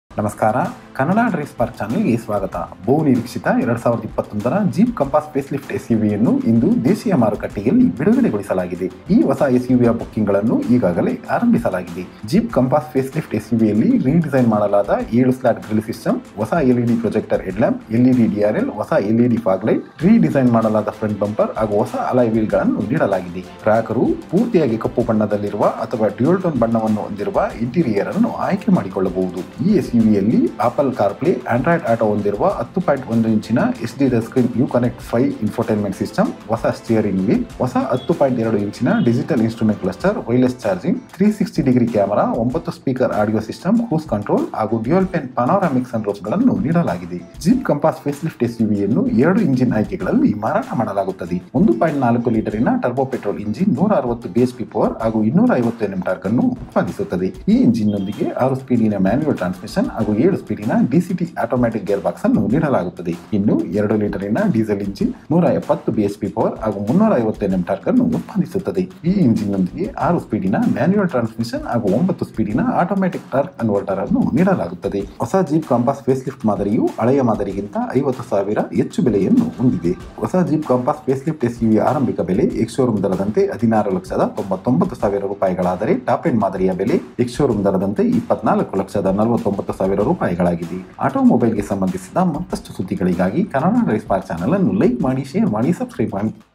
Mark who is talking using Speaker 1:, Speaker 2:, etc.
Speaker 1: ನಮಸ್ಕಾರ Kannada drive spark ಚಾನೆಲ್ಗೆ ಸ್ವಾಗತ ಬಹು ನಿರೀಕ್ಷಿತ ಎರಡ್ ಸಾವಿರದ ಇಪ್ಪತ್ತೊಂದರ ಜೀಪ್ ಕಂಪಾಸ್ ಫೇಸ್ ಲಿಫ್ಟ್ ಎಸ್ ಯನ್ನು ಇಂದು ದೇಶೀಯ ಮಾರುಕಟ್ಟೆಯಲ್ಲಿ ಬಿಡುಗಡೆಗೊಳಿಸಲಾಗಿದೆ ಈ ಹೊಸ ಎಸ್ ಯುವಿಯ ಬುಕ್ಕಿಂಗ್ಗಳನ್ನು ಈಗಾಗಲೇ ಆರಂಭಿಸಲಾಗಿದೆ ಜೀಪ್ ಕಂಪಾಸ್ ಫೇಸ್ ಲಿಫ್ಟ್ ಎಸ್ ಯುವಿಯಲ್ಲಿ ರೀಡಿಸೈನ್ ಮಾಡಲಾದ ಏಳು ಸ್ಲಾಟ್ ಗ್ರಿಲ್ ಸಿಸ್ಟಮ್ ಹೊಸ LED projector headlamp LED DRL ಹೊಸ ಎಲ್ಇಡಿ ಫಾಗ್ ಲೈಟ್ ರೀಡಿಸೈನ್ ಮಾಡಲಾದ ಫ್ರಂಟ್ ಬಂಪರ್ ಹಾಗೂ ಹೊಸ ಅಲಾಯ್ ವೀಲ್ ಗಳನ್ನು ನೀಡಲಾಗಿದೆ ಗ್ರಾಹಕರು ಪೂರ್ತಿಯಾಗಿ ಕಪ್ಪು ಬಣ್ಣದಲ್ಲಿರುವ ಅಥವಾ ಡ್ಯೂಲ್ ಟೋನ್ ಬಣ್ಣವನ್ನು ಹೊಂದಿರುವ ಇಂಟೀರಿಯರ್ ಅನ್ನು ಆಯ್ಕೆ ಮಾಡಿಕೊಳ್ಳಬಹುದು ಈ ಎಸ್ ಯುವಿಯಲ್ಲಿ ಆಪಲ್ ಕಾರ್ಪ್ಲೇ ಆಂಡ್ರಾಯ್ಡ್ ಆಟೋ ಹೊಂದಿರುವ ಹತ್ತು ಪಾಯಿಂಟ್ ಒಂದು ಇಂಚಿನ S D screen U connect five infotainment system ಹೊಸ ಸ್ಟಿಯರಿಂಗ್ ವೀಲ್ ಹೊಸ ಹತ್ತು ಪಾಯಿಂಟ್ ಎರಡು ಇಂಚಿನ digital instrument cluster wireless charging three sixty degree camera ಒಂಬತ್ತು speaker audio system cruise control ಹಾಗೂ ಡ್ಯೂಯಲ್ ಪೆನ್ ಪನೋರಾಮಿಕ್ ಸನ್ ಗಳನ್ನು ನೀಡಲಾಗಿದೆ ಜೀಪ್ ಕಂಪಾಸ್ ಫೇಸ್ ಲಿಫ್ಟ್ ಎಸ್ ಯುವಿಯನ್ನು ಎರಡು ಇಂಜಿನ್ ಆಯ್ಕೆಗಳಲ್ಲಿ ಮಾರಾಟ ಮಾಡಲಾಗುತ್ತದೆ ಒಂದು ಪಾಯಿಂಟ್ ನಾಲ್ಕು ಲೀಟರಿನ ಟರ್ಬೋ ಪೆಟ್ರೋಲ್ ಇಂಜಿನ್ ನೂರ ಅರವತ್ತು ಬಿಎಸ್ಪಿ ಪವರ್ ಹಾಗೂ ಇನ್ನೂರ ಐವತ್ತು ಎನ್ಎಂ ಟಾರ್ಕ್ ಅನ್ನು ಉತ್ಪಾದಿಸುತ್ತದೆ ಈ ಇಂಜಿನ್ ನೊಂದಿಗೆ ಆರು ಸ್ಪೀಡಿನ ಮ್ಯಾನ್ಯುವಲ್ ಟ್ರಾನ್ಸ್ಮಿಷನ್ ಹಾಗೂ ಏಳು ಸ್ಪೀಡಿನ ಡಿಸಿಟಿ ಆಟೋಮ್ಯಾಟಿಕ್ ಗೇರ್ ಬಾಕ್ಸ್ ಅನ್ನು ನೀಡಲಾಗುತ್ತದೆ ಇನ್ನು ಎರಡು ಲೀಟರಿನ ಡೀಸೆಲ್ ಇಂಜಿನ್ ನೂರ ಎಪ್ಪತ್ತು ಬಿಎಸ್ಪಿ ಪವರ್ ಹಾಗೂ ಮುನ್ನೂರ ಐವತ್ತು ಎನ್ಎಂ ಟಾರ್ಕ್ ಅನ್ನು ಉತ್ಪಾದಿಸುತ್ತದೆ ಈ ಇಂಜಿನ್ ನೊಂದಿಗೆ ಆರು ಸ್ಪೀಡಿನ ಮ್ಯಾನ್ಯುವಲ್ ಟ್ರಾನ್ಸ್ಮಿಷನ್ ಹಾಗೂ ಒಂಬತ್ತು ಸ್ಪೀಡಿನ ಆಟೋಮ್ಯಾಟಿಕ್ ಟಾರ್ಕ್ ಕನ್ವರ್ಟರ್ ಅನ್ನು ನೀಡಲಾಗುತ್ತದೆ ಹೊಸ ಜೀಪ್ ಕಾಂಪಾಸ್ ಫೇಸ್ ಲಿಫ್ಟ್ ಮಾದರಿಯು ಹಳೆಯ ಮಾದರಿಗಿಂತ ಐವತ್ತು ಸಾವಿರ ಹೆಚ್ಚು ಬೆಲೆಯನ್ನು ಹೊಂದಿದೆ ಹೊಸ ಜೀಪ್ ಕಾಂಪಾಸ್ ಫೇಸ್ ಲಿಫ್ಟ್ ಎಸ್ ಆರಂಭಿಕ ಬೆಲೆ ಎಕ್ಸ್ ಶೋರೂಮ್ ದರದಂತೆ ಹದಿನಾರು ಲಕ್ಷದ ತೊಂಬತ್ತೊಂಬತ್ತು ಸಾವಿರ ರೂಪಾಯಿಗಳಾದರೆ ಟಾಪ್ ಎಂಡ್ ಮಾದರಿಯ ಬೆಲೆ ಎಕ್ಸ್ ಶೋರೂಮ್ ದರದಂತೆ ಇಪ್ಪತ್ನಾಲ್ಕು ಲಕ್ಷದ ನಲವತ್ತೊಂಬತ್ತು ಸಾವಿರ ರೂಪಾಯಿಗಳಾಗಿದೆ ಆಟೋಮೊಬೈಲ್ಗೆ ಸಂಬಂಧಿಸಿದ ಮತ್ತಷ್ಟು ಸುದ್ದಿಗಳಿಗಾಗಿ ಕನ್ನಡ ರೈಸ್ ಪಾರ್ಕ್ ಚಾನಲ್ ಅನ್ನು ಲೈಕ್ ಮಾಡಿ ಶೇರ್ ಮಾಡಿ ಸಬ್ಸ್ಕ್ರೈಬ್ ಮಾಡಿ